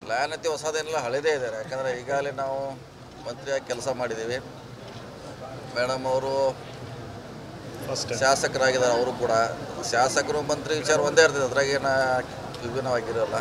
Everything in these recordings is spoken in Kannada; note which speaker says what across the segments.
Speaker 1: ಪ್ಲ್ಯಾನ್ ಐತಿ ಹೊಸದೇನಿಲ್ಲ ಹಳೆದೇ ಇದ್ದಾರೆ ಯಾಕಂದರೆ ಈಗಾಗಲೇ ನಾವು ಮಂತ್ರಿಯಾಗಿ ಕೆಲಸ ಮಾಡಿದ್ದೀವಿ ಮೇಡಮ್ ಅವರು ಶಾಸಕರಾಗಿದ್ದಾರೆ ಅವರು ಕೂಡ ಶಾಸಕರು ಮಂತ್ರಿ ವಿಚಾರ ಒಂದೇ ಇರ್ತದೆ ಅದ್ರಾಗೇನ ವಿಭಿನ್ನವಾಗಿರಲ್ಲ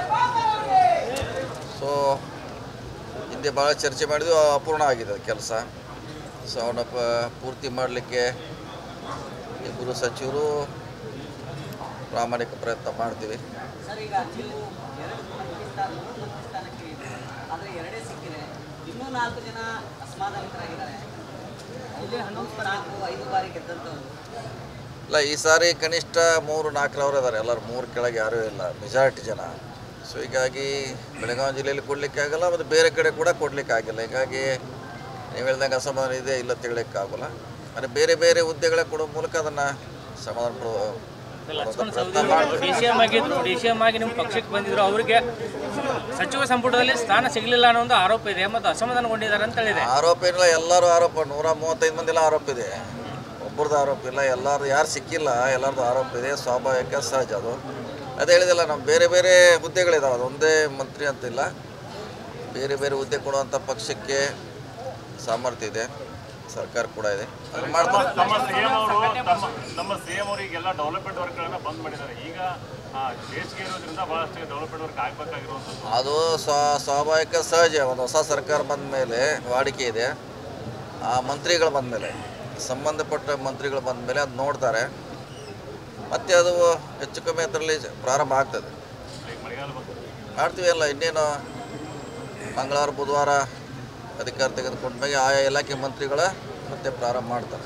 Speaker 1: ಸೊ ಹಿಂದೆ ಭಾಳ ಚರ್ಚೆ ಮಾಡಿದ್ವಿ ಅಪೂರ್ಣ ಆಗಿದೆ ಕೆಲಸ ಸೊ ಅವನ್ನ ಪ- ಪೂರ್ತಿ ಮಾಡಲಿಕ್ಕೆ ಇಬ್ಬರು ಸಚಿವರು ಪ್ರಾಮಾಣಿಕ ಪ್ರಯತ್ನ ಮಾಡ್ತೀವಿ
Speaker 2: ಸರ್ ಈಗ ನೀವು ಎರಡು ಮಂತ್ರಿ ಸ್ಥಾನ ಮೂರು ಮಂತ್ರಿ ಸ್ಥಾನಕ್ಕೆ ಇದೆ ಆದರೆ ಎರಡೇ ಸಿಕ್ಕಿದೆ ಇನ್ನೂ ನಾಲ್ಕು ಜನ ಅಸಮಾಧಾನಿತರಾಗಿದ್ದಾರೆ ಇಲ್ಲಿ ಹನ್ನೊಂದು ನಾಲ್ಕು ಐದು ಬಾರಿ ಗೆದ್ದಂಥವ್ರು
Speaker 1: ಇಲ್ಲ ಈ ಸಾರಿ ಕನಿಷ್ಠ ಮೂರು ನಾಲ್ಕರವ್ರು ಇದ್ದಾರೆ ಎಲ್ಲರೂ ಮೂರು ಕೆಳಗೆ ಯಾರೂ ಇಲ್ಲ ಮೆಜಾರಿಟಿ ಜನ ಸೊ ಹೀಗಾಗಿ ಬೆಳಗಾವಿ ಜಿಲ್ಲೆಯಲ್ಲಿ ಕೊಡಲಿಕ್ಕೆ ಆಗಲ್ಲ ಮತ್ತು ಬೇರೆ ಕಡೆ ಕೂಡ ಕೊಡಲಿಕ್ಕೆ ಆಗಿಲ್ಲ ಹೀಗಾಗಿ ನೀವು ಹೇಳ್ದಂಗೆ ಅಸಮಾಧಾನ ಇದೆ ಇಲ್ಲ ತಿಳಲಿಕ್ಕೆ ಆಗೋಲ್ಲ ಅಂದರೆ ಬೇರೆ ಬೇರೆ ಹುದ್ದೆಗಳ ಕೊಡೋ ಮೂಲಕ ಅದನ್ನು ಸಮಾಧಾನ ಪಡೋ
Speaker 3: ಲಕ್ಷ್ಮಣ್ ಸವದಿ ಅವರು ಡಿ ಸಿ ಎಂ ಆಗಿದ್ರು ಡಿ ಸಿ ಎಂ ಆಗಿ ನಿಮ್ಮ ಪಕ್ಷಕ್ಕೆ ಬಂದಿದ್ರು ಅವರಿಗೆ ಸಚಿವ ಸಂಪುಟದಲ್ಲಿ ಸ್ಥಾನ ಸಿಗಲಿಲ್ಲ ಅನ್ನೋ ಒಂದು ಆರೋಪ ಇದೆ ಮತ್ತು ಅಸಮಾಧಾನಗೊಂಡಿದ್ದಾರೆ ಅಂತ ಹೇಳಿದೆ
Speaker 1: ಆರೋಪ ಏನಿಲ್ಲ ಎಲ್ಲರೂ ಆರೋಪ ನೂರ ಮೂವತ್ತೈದು ಮಂದಿಲ್ಲ ಆರೋಪ ಇದೆ ಒಬ್ಬರದ್ದು ಆರೋಪ ಇಲ್ಲ ಎಲ್ಲರದು ಯಾರು ಸಿಕ್ಕಿಲ್ಲ ಎಲ್ಲರದ್ದು ಆರೋಪ ಇದೆ ಸ್ವಾಭಾವಿಕ ಸಹಜ ಅದು ಅದೇ ಹೇಳಿದಿಲ್ಲ ನಮ್ಮ ಬೇರೆ ಬೇರೆ ಹುದ್ದೆಗಳಿದಾವೆ ಅದು ಒಂದೇ ಮಂತ್ರಿ ಅಂತಿಲ್ಲ ಬೇರೆ ಬೇರೆ ಹುದ್ದೆ ಕೊಡುವಂಥ ಪಕ್ಷಕ್ಕೆ ಸಾಮರ್ಥ್ಯ ಇದೆ ಸರ್ಕಾರ ಕೂಡ ಇದೆ ಅದು ಮಾಡ್ತಾರೆ
Speaker 4: ನಮ್ಮ ಸಿಎಂ ಅವರು ನಮ್ಮ ನಮ್ಮ ಸಿಎಂ ಅವರು ಈಗೆಲ್ಲ ಡೆವಲಪ್ಮೆಂಟ್ ವರ್ಕ್ಗಳನ್ನ ಬಂದ್ ಮಾಡಿದ್ದಾರೆ ಈಗ ಆ, ದೇಶಕ್ಕೆ ಇರೋದ್ರಿಂದ ಬಹಳಷ್ಟು ಡೆವಲಪ್ಮೆಂಟ್ ವರ್ಕ್ ಆಗ್ಬೇಕಾಗಿರುವಂಥದ್ದು
Speaker 1: ಅದು ಸ್ವ ಸ್ವಾಭಾವಿಕ ಸಹಜ ಒಂದು ಹೊಸ ಸರ್ಕಾರ ಬಂದ ಮೇಲೆ ವಾಡಿಕೆ ಇದೆ ಆ ಮಂತ್ರಿಗಳು ಬಂದ ಮೇಲೆ ಸಂಬಂಧಪಟ್ಟ ಮಂತ್ರಿಗಳು ಬಂದ ಮೇಲೆ ಅದು ನೋಡ್ತಾರೆ ಮತ್ತೆ ಅದು ಹೆಚ್ಚು ಕಮ್ಮಿ ಅದರಲ್ಲಿ ಪ್ರಾರಂಭ ಆಗ್ತದೆ
Speaker 4: ಈಗ ಮಳೆಗಾಲ ಬಂತು
Speaker 1: ಮಾಡ್ತೀವಿ ಅಲ್ಲ ಇನ್ನೇನು ಮಂಗಳವಾರ ಬುಧವಾರ ಅಧಿಕಾರ ತೆಗೆದುಕೊಂಡ ಮೇಲೆ ಆಯಾ ಇಲಾಖೆ ಮಂತ್ರಿಗಳ ಮತ್ತೆ ಪ್ರಾರಂಭ ಮಾಡ್ತಾರೆ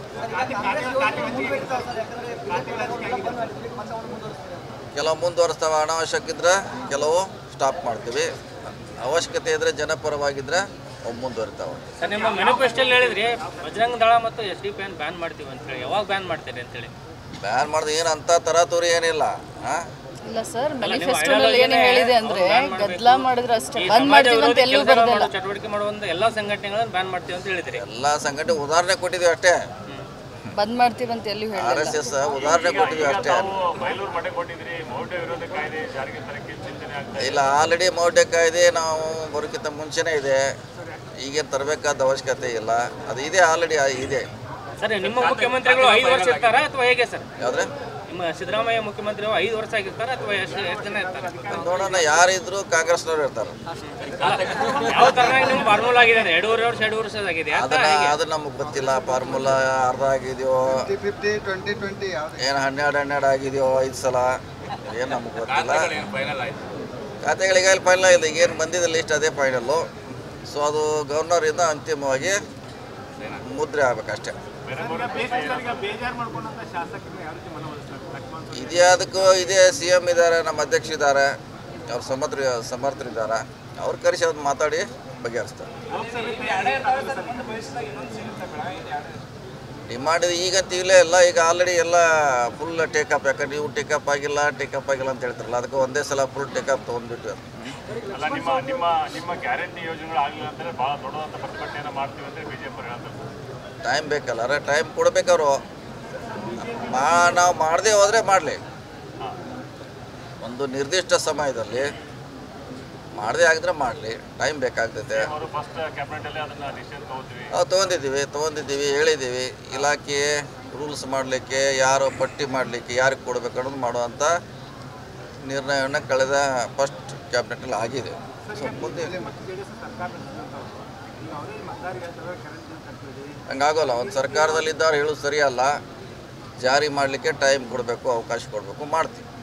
Speaker 1: ಕೆಲವು ಮುಂದುವರಿಸ್ತಾವೆ ಅನಾವಶ್ಯಕ ಇದ್ರೆ ಕೆಲವು ಸ್ಟಾಪ್ ಮಾಡ್ತೀವಿ ಅವಶ್ಯಕತೆ ಇದ್ದರೆ ಜನಪರವಾಗಿದ್ದರೆ ಅವು ಮುಂದುವರಿತಾವೆ
Speaker 3: ಸರ್ ನಿಮ್ಮ ಮ್ಯಾನಿಫೆಸ್ಟೋಲ್ಲಿ ಹೇಳಿದ್ರಿ ಬಜರಂಗ ದಳ ಮತ್ತು ಎಸ್ ಡಿ ಪಿ ಅನ್ನು ಬ್ಯಾನ್ ಮಾಡ್ತೀವಿ ಅಂತೇಳಿ ಯಾವಾಗ ಬ್ಯಾನ್ ಮಾಡ್ತೀರಿ ಅಂತೇಳಿ
Speaker 1: ಬ್ಯಾನ್ ಮಾಡಿದ್ರೆ ಏನು ಅಂಥ ತರಾತುರಿ ಏನಿಲ್ಲ ಹಾಂ
Speaker 5: ಇಲ್ಲ ಸರ್ ಮ್ಯಾನಿಫೆಸ್ಟೋನಲ್ಲಿ ಏನು ಹೇಳಿದೆ ಅಂದ್ರೆ ಗದ್ದಲ ಮಾಡಿದ್ರೆ ಅಷ್ಟೇ
Speaker 3: ಈ
Speaker 5: ಬಂದ್
Speaker 3: ಸಮಾಜ
Speaker 5: ಮಾಡ್ತೀವಿ ಅಂತ
Speaker 3: ವಿರೋಧಿ
Speaker 5: ಎಲ್ಲೂ
Speaker 3: ಕೆಲಸಗಳು
Speaker 5: ಬರ್ದಿಲ್ಲ
Speaker 3: ಮಾಡೋ ಚಟುವಟಿಕೆ ಮಾಡುವಂತ ಎಲ್ಲ ಸಂಘಟನೆಗಳನ್ನು ಬ್ಯಾನ್ ಮಾಡ್ತೀವಿ ಅಂತ ಹೇಳಿದ್ರಿ
Speaker 1: ಎಲ್ಲ ಸಂಘಟನೆ ಉದಾಹರಣೆ ಕೊಟ್ಟಿದ್ದೀವಿ ಅಷ್ಟೇ
Speaker 5: ಬಂದ್ ಮಾಡ್ತೀವಿ ಅಂತ ಎಲ್ಲೂ
Speaker 1: ಆರ್
Speaker 5: ಹೇಳಿಲ್ಲ
Speaker 1: ಎಸ್ ಎಸ್ ಉದಾಹರಣೆ ಕೊಟ್ಟಿದ್ದೀವಿ ಅಷ್ಟೇ
Speaker 4: ತಾವು ಬಯಲೂರು ಮಠ ಕೊಟ್ಟಿದ್ರಿ ಮೌಢ್ಯ ವಿರೋಧ ಕಾಯ್ದೆ ಜಾರಿಗೆ ತರಕ್ಕೆ ಚಿಂತನೆ ಆಗ್ತಾ ಇದೆ
Speaker 1: ಇಲ್ಲ ಆಲ್ರೆಡಿ ಮೌಢ್ಯ ಕಾಯ್ದೆ ನಾವು ಬರೋಕ್ಕಿಂತ ಮುಂಚೆನೇ ಇದೆ ಈಗೇನು ತರಬೇಕಾದ ಅವಶ್ಯಕತೆ ಇಲ್ಲ ಅದು ಇದೆ ಆಲ್ರೆಡಿ ಇದೆ
Speaker 3: ಸರ್ ನಿಮ್ಮ ಮುಖ್ಯಮಂತ್ರಿಗಳು ಐದು ವರ್ಷ ಇರ್ತಾರಾ ಅಥವಾ ಹೇಗೆ ಸರ್
Speaker 1: ಯಾವ್ದ್ರೆ
Speaker 3: ನಿಮ್ಮ ಸಿದ್ದರಾಮಯ್ಯ ಮುಖ್ಯಮಂತ್ರಿ ಐದು ವರ್ಷ ಆಗಿರ್ತಾರ ಅಥವಾ ಎಷ್ಟು ಎಷ್ಟು ಜನ ಇರ್ತಾರೆ
Speaker 1: ನೋಡೋಣ ಯಾರಿದ್ರು ಕಾಂಗ್ರೆಸ್ನವ್ರು ಇರ್ತಾರೆ
Speaker 3: ಯಾವ ತರ ನಿಮ್ಮ ಫಾರ್ಮುಲಾ ಆಗಿದೆ ಎರಡೂವರೆ ವರ್ಷ ಎರಡು ವರ್ಷ ಆಗಿದೆ ಅಂತ
Speaker 1: ಅದನ್ನ ಅದು ನಮಗೆ ಗೊತ್ತಿಲ್ಲ ಫಾರ್ಮುಲಾ ಅರ್ಧ ಆಗಿದೆಯೋ
Speaker 6: ಫಿಫ್ಟಿ ಟ್ವೆಂಟಿ ಟ್ವೆಂಟಿ ಯಾವ್ದು
Speaker 1: ಏನು ಹನ್ನೆರಡು ಹನ್ನೆರಡು ಆಗಿದೆಯೋ ಐದು ಸಲ ಏನು ನಮಗೆ ಗೊತ್ತಿಲ್ಲ ಖಾತೆಗಳಿಗೆ ಫೈನಲ್ ಆಗಿದೆ ಈಗೇನು ಬಂದಿದೆ ಲಿಸ್ಟ್ ಅದೇ ಫೈನಲ್ಲು ಸೊ ಅದು ಗವರ್ನರಿಂದ ಅಂತಿಮವಾಗಿ ಮುದ್ರೆ ಆಗ್ಬೇಕಷ್ಟೇ ಇದೇ ಅದಕ್ಕೂ ಇದೇ ಸಿ ಎಮ್ ಇದ್ದಾರೆ ನಮ್ಮ ಅಧ್ಯಕ್ಷ ಇದ್ದಾರೆ ಅವ್ರ ಸಮರ್ಥ ಸಮರ್ಥರಿದ್ದಾರೆ ಅವ್ರು ಕರೆಸಿ ಅವ್ರು ಮಾತಾಡಿ ಬಗೆಹರಿಸ್ತಾರೆ ಡಿಮಾಂಡ್ ಈಗಂತ ಈಗಲೇ ಎಲ್ಲ ಈಗ ಆಲ್ರೆಡಿ ಎಲ್ಲ ಫುಲ್ ಟೇಕಪ್ ಯಾಕಂದ್ರೆ ನೀವು ಟೇಕಪ್ ಆಗಿಲ್ಲ ಟೇಕಪ್ ಆಗಿಲ್ಲ ಅಂತ ಹೇಳ್ತಾರಲ್ಲ ಅದಕ್ಕೆ ಒಂದೇ ಸಲ ಫುಲ್ ಟೇಕಪ್ ತೊಗೊಂಡ್ಬಿಟ್ಟು
Speaker 4: ಅಲ್ಲ ನಿಮ್ಮ ನಿಮ್ಮ ನಿಮ್ಮ ಗ್ಯಾರಂಟಿ ಯೋಜನೆಗಳು ಆಗಲಿಲ್ಲ ಅಂದ್ರೆ ಬಹಳ ದೊಡ್ಡದಾದ ಪ್ರತಿಭಟನೆಯನ್ನ ಮಾಡ್ತೀವಿ ಅಂತ ಬಿಜೆಪಿ ಹೇಳ್ತಾರೆ
Speaker 1: ಟೈಮ್ ಬೇಕಲ್ಲ ಅರೆ ಟೈಮ್ ಕೊಡ್ಬೇಕವ್ರು ಮಾ ನಾವು ಮಾಡದೆ ಹೋದರೆ ಮಾಡಲಿ ಒಂದು ನಿರ್ದಿಷ್ಟ ಸಮಯದಲ್ಲಿ ಮಾಡದೇ ಆಗಿದ್ರೆ ಮಾಡಲಿ ಟೈಮ್ ಬೇಕಾಗ್ತೈತೆ
Speaker 4: ಅವರು ಫಸ್ಟ್ ಕ್ಯಾಬಿನೆಟ್ ಅಲ್ಲಿ ಅದನ್ನ ಡಿಸಿಷನ್ ತಗೋತೀವಿ
Speaker 1: ನಾವು ತೊಗೊಂಡಿದ್ದೀವಿ ತೊಗೊಂಡಿದ್ದೀವಿ ಹೇಳಿದ್ದೀವಿ ಇಲಾಖೆ ರೂಲ್ಸ್ ಮಾಡಲಿಕ್ಕೆ ಯಾರು ಪಟ್ಟಿ ಮಾಡಲಿಕ್ಕೆ ಯಾರಿಗೆ ಕೊಡಬೇಕು ಅನ್ನೋದು ಮಾಡುವಂಥ ನಿರ್ಣಯವನ್ನು ಕಳೆದ ಫಸ್ಟ್ ಕ್ಯಾಬಿನೆಟಲ್ಲಿ ಆಗಿದೆ ಸೊ ಮುಂದೆ ಹಂಗಾಗೋಲ್ಲ ಒಂದು ಸರ್ಕಾರದಲ್ಲಿದ್ದವ್ರು ಹೇಳೋದು ಸರಿಯಲ್ಲ ಜಾರಿ ಮಾಡಲಿಕ್ಕೆ ಟೈಮ್ ಕೊಡಬೇಕು ಅವಕಾಶ ಕೊಡಬೇಕು ಮಾಡ್ತೀವಿ